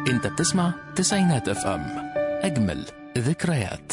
انت بتسمع تسعينات اف ام اجمل ذكريات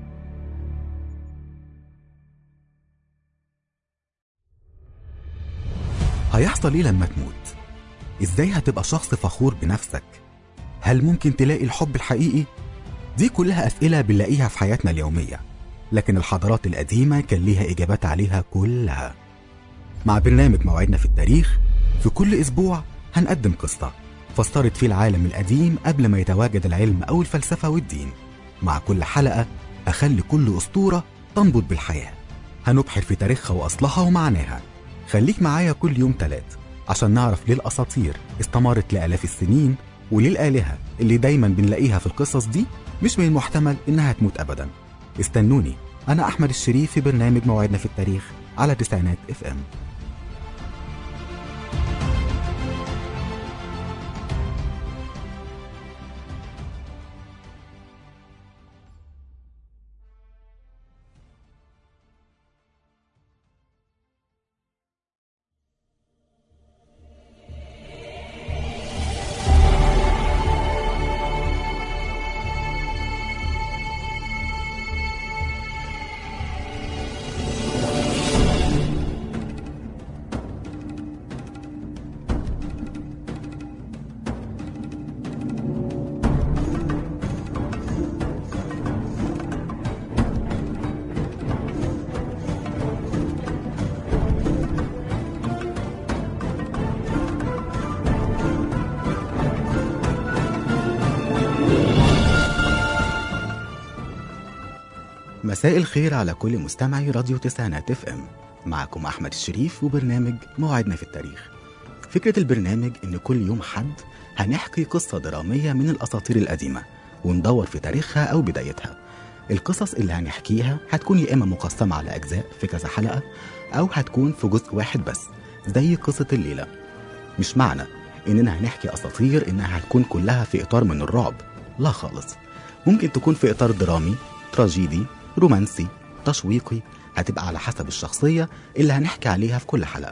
هيحصل ايه لما تموت ازاي هتبقى شخص فخور بنفسك هل ممكن تلاقي الحب الحقيقي دي كلها اسئله بنلاقيها في حياتنا اليوميه لكن الحضارات القديمه كان ليها اجابات عليها كلها مع برنامج موعدنا في التاريخ في كل اسبوع هنقدم قصه فسرت فيه العالم القديم قبل ما يتواجد العلم او الفلسفه والدين مع كل حلقه اخلي كل اسطوره تنبض بالحياه هنبحر في تاريخها واصلها ومعناها خليك معايا كل يوم تلات عشان نعرف ليه الأساطير استمرت لآلاف السنين وليه الآلهة اللي دايما بنلاقيها في القصص دي مش من المحتمل إنها تموت أبدا استنوني أنا أحمد الشريف في برنامج موعدنا في التاريخ على تسعينات اف ام مساء الخير على كل مستمعي راديو تسعينات اف ام معكم احمد الشريف وبرنامج موعدنا في التاريخ فكرة البرنامج ان كل يوم حد هنحكي قصة درامية من الاساطير القديمة وندور في تاريخها او بدايتها القصص اللي هنحكيها هتكون يا اما مقسمة على اجزاء في كذا حلقة او هتكون في جزء واحد بس زي قصة الليلة مش معنى اننا هنحكي اساطير انها هتكون كلها في اطار من الرعب لا خالص ممكن تكون في اطار درامي تراجيدي رومانسي تشويقي هتبقى على حسب الشخصية اللي هنحكي عليها في كل حلقة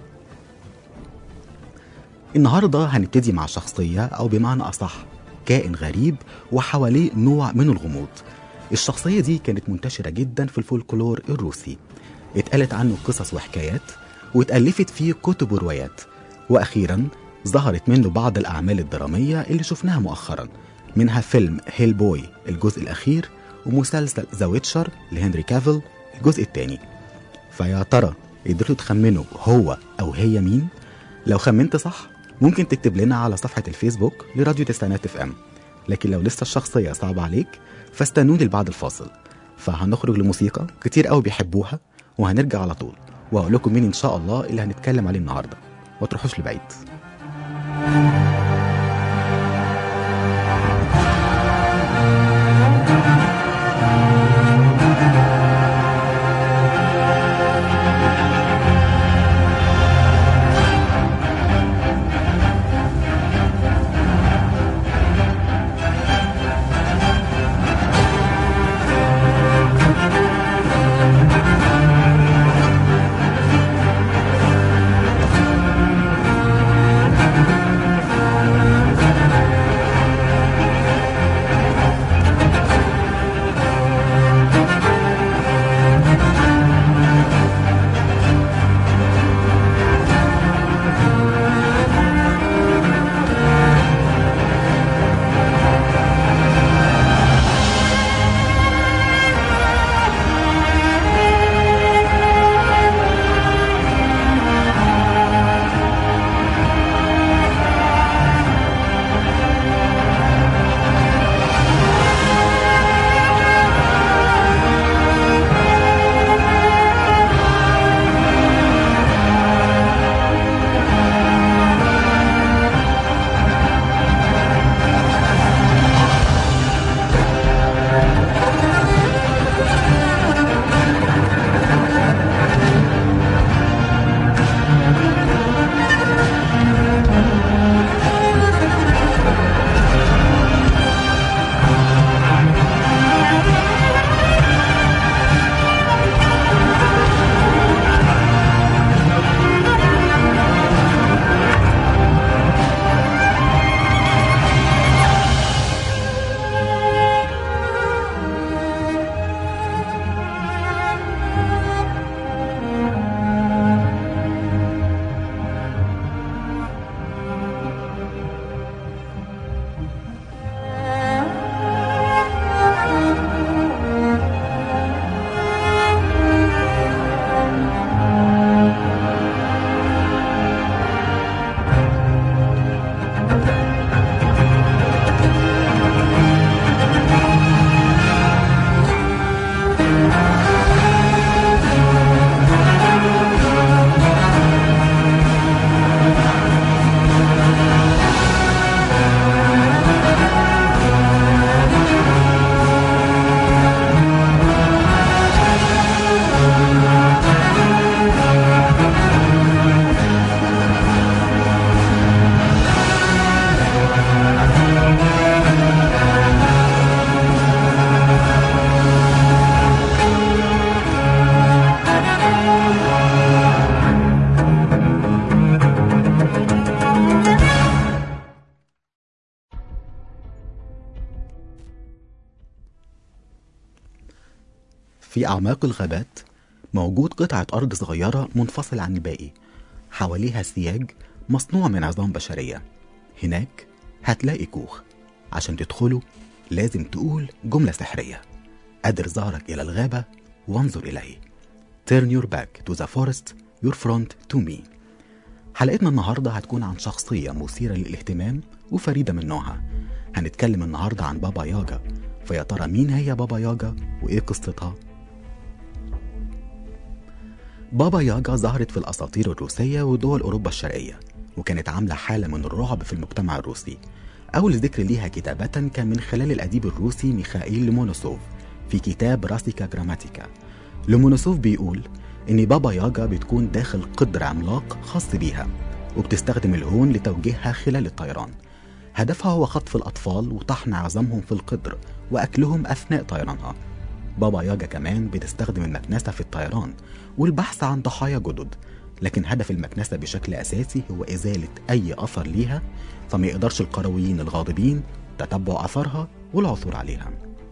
النهاردة هنبتدي مع شخصية أو بمعنى أصح كائن غريب وحواليه نوع من الغموض الشخصية دي كانت منتشرة جدا في الفولكلور الروسي اتقالت عنه قصص وحكايات واتألفت فيه كتب وروايات وأخيرا ظهرت منه بعض الأعمال الدرامية اللي شفناها مؤخرا منها فيلم هيل بوي الجزء الأخير ومسلسل ذا ويتشر لهنري كافيل الجزء الثاني فيا ترى قدرتوا تخمنوا هو او هي مين لو خمنت صح ممكن تكتب لنا على صفحة الفيسبوك لراديو تسعينات اف ام لكن لو لسه الشخصية صعبة عليك فاستنوني بعد الفاصل فهنخرج لموسيقى كتير قوي بيحبوها وهنرجع على طول وهقول لكم مين ان شاء الله اللي هنتكلم عليه النهارده ما تروحوش لبعيد في أعماق الغابات موجود قطعة أرض صغيرة منفصلة عن الباقي حواليها سياج مصنوع من عظام بشرية هناك هتلاقي كوخ عشان تدخله لازم تقول جملة سحرية أدر ظهرك إلى الغابة وانظر إليه Turn your back to the forest your front to me حلقتنا النهاردة هتكون عن شخصية مثيرة للاهتمام وفريدة من نوعها هنتكلم النهاردة عن بابا ياجا فيا ترى مين هي بابا ياجا وإيه قصتها بابا ياجا ظهرت في الأساطير الروسية ودول أوروبا الشرقية وكانت عاملة حالة من الرعب في المجتمع الروسي أول ذكر ليها كتابة كان من خلال الأديب الروسي ميخائيل لومونوسوف في كتاب راسيكا جراماتيكا لومونوسوف بيقول إن بابا ياجا بتكون داخل قدر عملاق خاص بيها وبتستخدم الهون لتوجيهها خلال الطيران هدفها هو خطف الأطفال وطحن عظامهم في القدر وأكلهم أثناء طيرانها بابا ياجا كمان بتستخدم المكنسة في الطيران والبحث عن ضحايا جدد لكن هدف المكنسة بشكل أساسي هو إزالة أي أثر ليها فما يقدرش القرويين الغاضبين تتبع أثرها والعثور عليها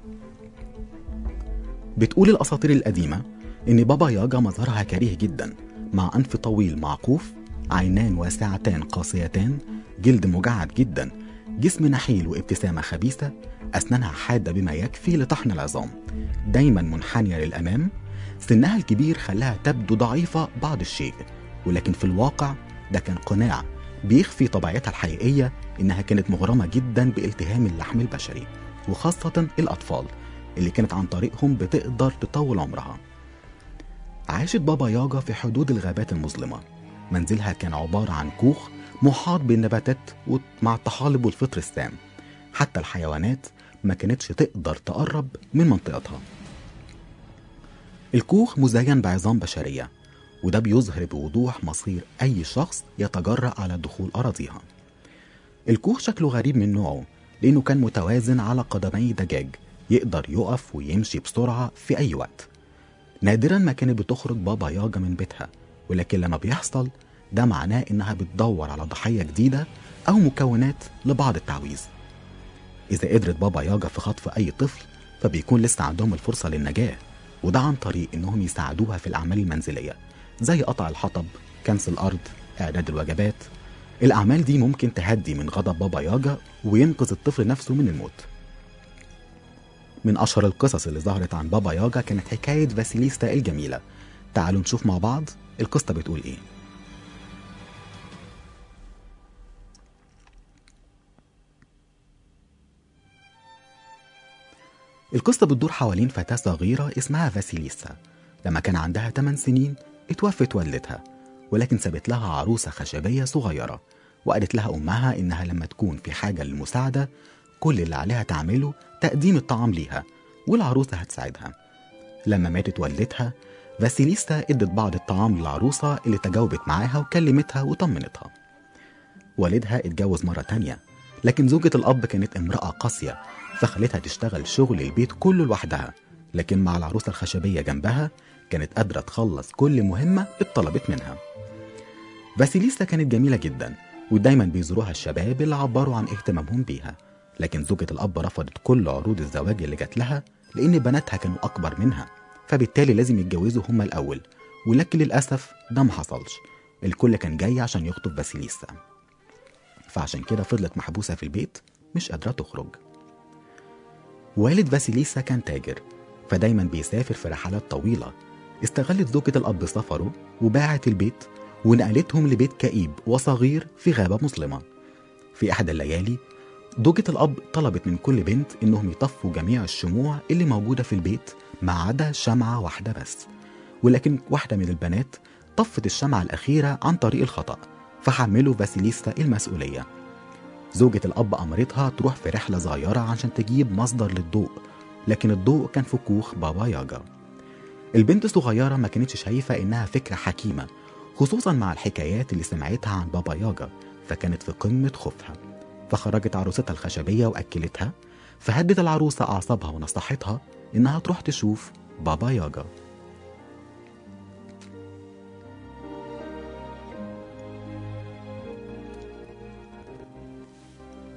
بتقول الأساطير القديمة إن بابا ياجا مظهرها كريه جدا مع أنف طويل معقوف عينان واسعتان قاسيتان جلد مجعد جدا جسم نحيل وابتسامة خبيثة أسنانها حادة بما يكفي لطحن العظام دايما منحنية للأمام سنها الكبير خلاها تبدو ضعيفة بعض الشيء ولكن في الواقع ده كان قناع بيخفي طبيعتها الحقيقية إنها كانت مغرمة جدا بالتهام اللحم البشري وخاصة الأطفال اللي كانت عن طريقهم بتقدر تطول عمرها عاشت بابا ياجا في حدود الغابات المظلمة منزلها كان عبارة عن كوخ محاط بالنباتات مع الطحالب والفطر السام حتى الحيوانات ما كانتش تقدر تقرب من منطقتها الكوخ مزين بعظام بشرية وده بيظهر بوضوح مصير أي شخص يتجرأ على دخول أراضيها الكوخ شكله غريب من نوعه لأنه كان متوازن على قدمي دجاج يقدر يقف ويمشي بسرعة في أي وقت نادرا ما كانت بتخرج بابا ياجا من بيتها ولكن لما بيحصل ده معناه إنها بتدور على ضحية جديدة أو مكونات لبعض التعويذ إذا قدرت بابا ياجا في خطف أي طفل فبيكون لسه عندهم الفرصة للنجاة وده عن طريق إنهم يساعدوها في الأعمال المنزلية زي قطع الحطب كنس الأرض إعداد الوجبات الأعمال دي ممكن تهدي من غضب بابا ياجا وينقذ الطفل نفسه من الموت من أشهر القصص اللي ظهرت عن بابا ياجا كانت حكاية فاسيليستا الجميلة تعالوا نشوف مع بعض القصة بتقول إيه القصة بتدور حوالين فتاة صغيرة اسمها فاسيليسا لما كان عندها 8 سنين اتوفت والدتها ولكن سابت لها عروسة خشبية صغيرة وقالت لها أمها إنها لما تكون في حاجة للمساعدة كل اللي عليها تعمله تقديم الطعام ليها والعروسة هتساعدها لما ماتت والدتها فاسيليستا ادت بعض الطعام للعروسة اللي تجاوبت معاها وكلمتها وطمنتها والدها اتجوز مرة تانية لكن زوجة الأب كانت امرأة قاسية فخلتها تشتغل شغل البيت كله لوحدها لكن مع العروسة الخشبية جنبها كانت قادرة تخلص كل مهمة اتطلبت منها فاسيليستا كانت جميلة جدا ودايما بيزوروها الشباب اللي عبروا عن اهتمامهم بيها لكن زوجة الأب رفضت كل عروض الزواج اللي جات لها لأن بناتها كانوا أكبر منها فبالتالي لازم يتجوزوا هما الأول ولكن للأسف ده ما حصلش الكل كان جاي عشان يخطب باسيليستا فعشان كده فضلت محبوسة في البيت مش قادرة تخرج والد فاسيليسا كان تاجر فدايما بيسافر في رحلات طويلة استغلت زوجة الأب سفره وباعت البيت ونقلتهم لبيت كئيب وصغير في غابة مظلمة في أحد الليالي زوجة الأب طلبت من كل بنت إنهم يطفوا جميع الشموع اللي موجودة في البيت ما عدا شمعة واحدة بس ولكن واحدة من البنات طفت الشمعة الأخيرة عن طريق الخطأ فحملوا فاسيليستا المسؤولية زوجة الأب أمرتها تروح في رحلة صغيرة عشان تجيب مصدر للضوء لكن الضوء كان في كوخ بابا ياجا البنت الصغيرة ما كانتش شايفة إنها فكرة حكيمة خصوصا مع الحكايات اللي سمعتها عن بابا ياجا فكانت في قمة خوفها فخرجت عروستها الخشبية وأكلتها فهدت العروسة أعصابها ونصحتها إنها تروح تشوف بابا ياجا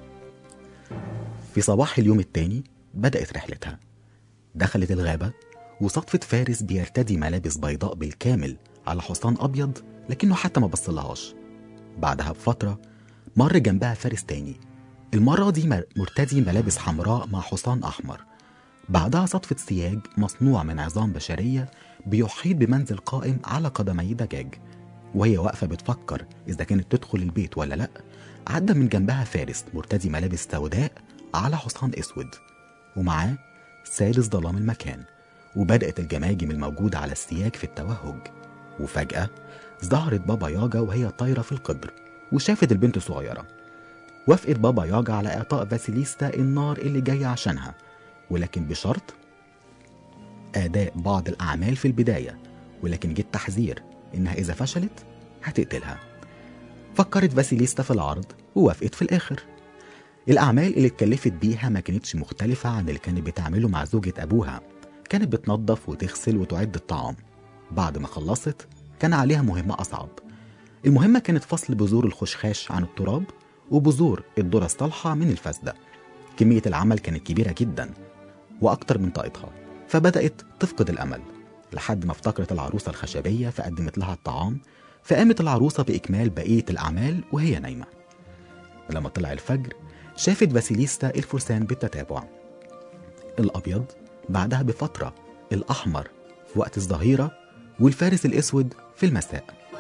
في صباح اليوم التاني بدأت رحلتها دخلت الغابة وصدفة فارس بيرتدي ملابس بيضاء بالكامل على حصان أبيض لكنه حتى ما بصلهاش بعدها بفترة مر جنبها فارس تاني المرة دي مر- مرتدي ملابس حمراء مع حصان أحمر بعدها صدفة سياج مصنوع من عظام بشرية بيحيط بمنزل قائم على قدمي دجاج وهي واقفة بتفكر إذا كانت تدخل البيت ولا لأ عدى من جنبها فارس مرتدي ملابس سوداء على حصان أسود ومعاه سادس ظلام المكان وبدأت الجماجم الموجودة على السياج في التوهج وفجأة ظهرت بابا ياجا وهي طايرة في القدر وشافت البنت الصغيرة وافقت بابا ياجا على إعطاء فاسيليستا النار اللي جاية عشانها ولكن بشرط أداء بعض الأعمال في البداية ولكن جه التحذير إنها إذا فشلت هتقتلها فكرت فاسيليستا في العرض ووافقت في الآخر الأعمال اللي اتكلفت بيها ما كانتش مختلفة عن اللي كانت بتعمله مع زوجة أبوها كانت بتنظف وتغسل وتعد الطعام بعد ما خلصت كان عليها مهمة أصعب المهمة كانت فصل بذور الخشخاش عن التراب وبذور الذرة الصالحة من الفاسدة كمية العمل كانت كبيرة جدا وأكتر من طاقتها فبدأت تفقد الأمل لحد ما افتكرت العروسة الخشبية فقدمت لها الطعام فقامت العروسة بإكمال بقية الأعمال وهي نايمة لما طلع الفجر شافت فاسيليستا الفرسان بالتتابع الأبيض بعدها بفترة الأحمر في وقت الظهيرة والفارس الأسود في المساء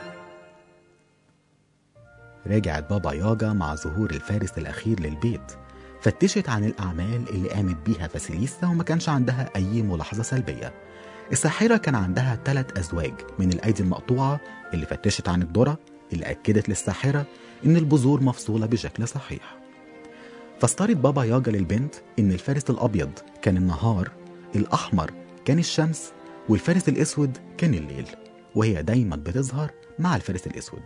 رجعت بابا ياجا مع ظهور الفارس الأخير للبيت فتشت عن الأعمال اللي قامت بيها فاسيليستا وما كانش عندها أي ملاحظة سلبية الساحرة كان عندها ثلاث أزواج من الأيدي المقطوعة اللي فتشت عن الذرة اللي أكدت للساحرة إن البذور مفصولة بشكل صحيح فاسترت بابا ياجا للبنت إن الفارس الأبيض كان النهار الأحمر كان الشمس والفارس الأسود كان الليل وهي دايما بتظهر مع الفارس الأسود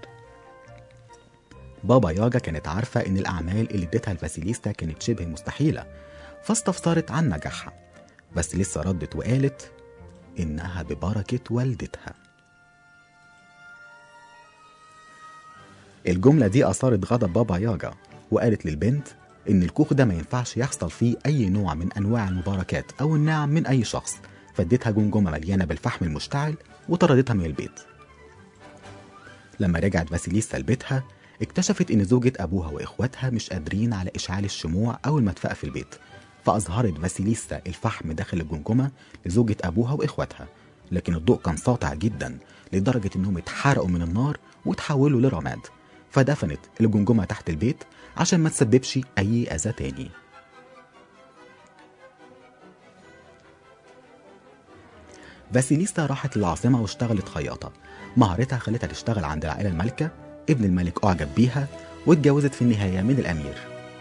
بابا ياجا كانت عارفة إن الأعمال اللي اديتها الفاسيليستا كانت شبه مستحيلة فاستفسرت عن نجاحها بس لسه ردت وقالت إنها ببركة والدتها الجملة دي أثارت غضب بابا ياجا وقالت للبنت إن الكوخ ده ما ينفعش يحصل فيه أي نوع من أنواع المباركات أو النعم من أي شخص فاديتها جمجمة مليانة بالفحم المشتعل وطردتها من البيت لما رجعت فاسيليستا لبيتها اكتشفت إن زوجة أبوها وإخواتها مش قادرين على إشعال الشموع أو المدفأة في البيت فأظهرت فاسيليستا الفحم داخل الجمجمة لزوجة أبوها وإخواتها لكن الضوء كان ساطع جدا لدرجة إنهم اتحرقوا من النار وتحولوا لرماد فدفنت الجمجمة تحت البيت عشان ما تسببش أي أذى تاني فاسيليستا راحت للعاصمة واشتغلت خياطة مهارتها خلتها تشتغل عند العائلة المالكة ابن الملك أعجب بيها واتجوزت في النهاية من الأمير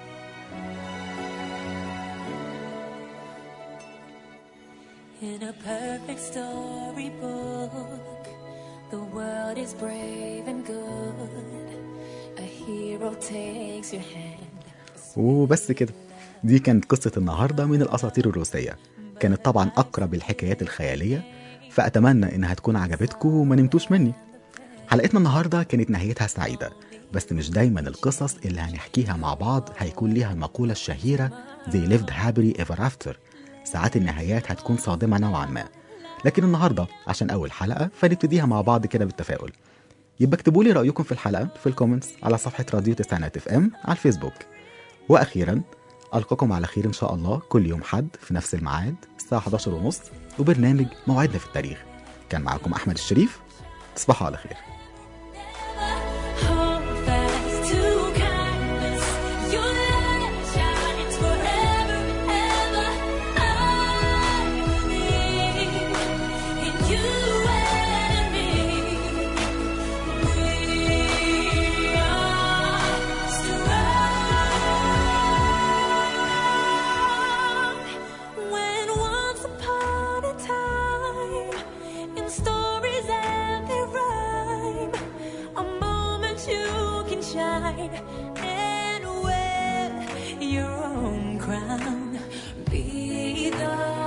In a perfect storybook, the world is brave and good. A hero takes your hand. وبس كده دي كانت قصة النهاردة من الأساطير الروسية كانت طبعا أقرب الحكايات الخيالية فأتمنى إنها تكون عجبتكم وما نمتوش مني حلقتنا النهاردة كانت نهايتها سعيدة بس مش دايما القصص اللي هنحكيها مع بعض هيكون ليها المقولة الشهيرة They lived happily ever after ساعات النهايات هتكون صادمة نوعا ما لكن النهاردة عشان أول حلقة فنبتديها مع بعض كده بالتفاؤل يبقى اكتبوا لي رأيكم في الحلقة في الكومنتس على صفحة راديو تسعينات اف ام على الفيسبوك وأخيرا ألقاكم على خير إن شاء الله كل يوم حد في نفس الميعاد الساعة 11 ونص وبرنامج موعدنا في التاريخ كان معاكم أحمد الشريف تصبحوا على خير Hold fast to kindness. Your light shines forever, ever. I believe in you and me. We are strong. When once upon a time, in stories and their rhyme, a moment you can shine and wear your own crown. Be the